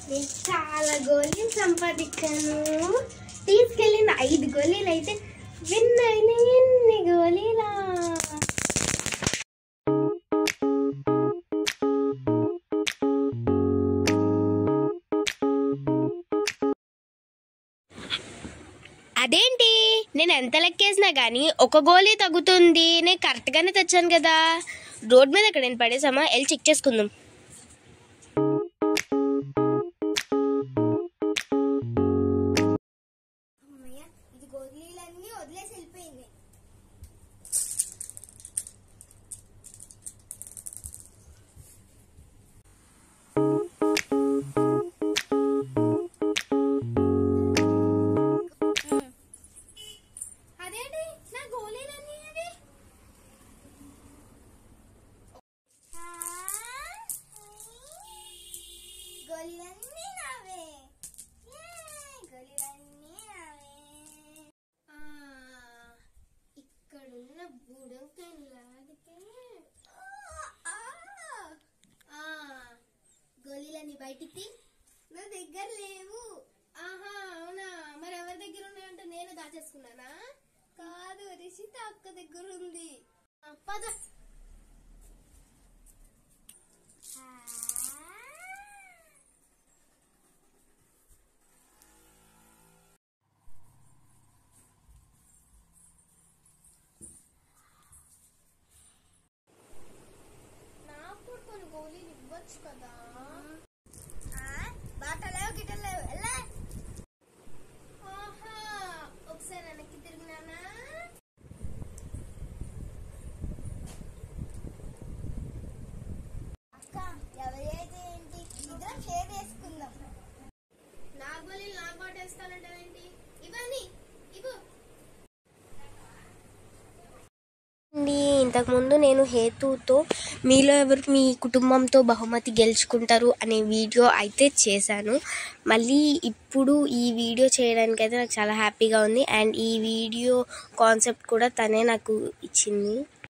నేను చాలా గోళీలు సంపాదించాను తీసుకెళ్ళిన ఐదు గోళీలు అయితే విన్ అయిన ఎన్ని గోళీలా అదేంటి నేను ఎంత లెక్కేసినా కానీ ఒక గోళీ తగ్గుతుంది నేను కరెక్ట్గానే తెచ్చాను కదా రోడ్ మీద ఎక్కడ నేను పడేసామా వెళ్ళి చెక్ చేసుకుందాం ఇది గోళీలన్నీ వదిలేసి వెళ్ళిపోయింది అదేంటి నా గోళీలన్నీ అవి గోళీలన్నీ నావే Yay! గోళీలన్నీ నావే ఆ, ఇక్కడున్న బుడంకాయని లాగితే ఆ, ఆ. గోళీలన్నీ బయటికి తీ. నా దగ్గర లేవు ఆహా అవునా మరి ఎవరి దగ్గర ఉన్నాయంటే నేను దాచేసుకున్నానా కాదు రిషిత అక్క దగ్గర ఉంది ఆ, పద నాకు కూడా కొన్ని గోళీలు ఇవ్వచ్చు కదా బాటలేవు గిట్టలేవు ఎలా ఆహా ఒకసారి వెనక్కి తిరిగినానా అక్క ఎవరైతే ఏంటి ఇద్దరం షేర్ చేసుకుందాం నా గోళీలు నాకు పాటేస్తానంటే ఏంటి ఇవన్నీ ఇవ్వు ఇంతకుముందు నేను హేతుతో మీలో ఎవరు మీ కుటుంబంతో బహుమతి గెలుచుకుంటారు అనే వీడియో అయితే చేశాను మళ్ళీ ఇప్పుడు ఈ వీడియో చేయడానికి అయితే నాకు చాలా హ్యాపీగా ఉంది అండ్ ఈ వీడియో కాన్సెప్ట్ కూడా తనే నాకు ఇచ్చింది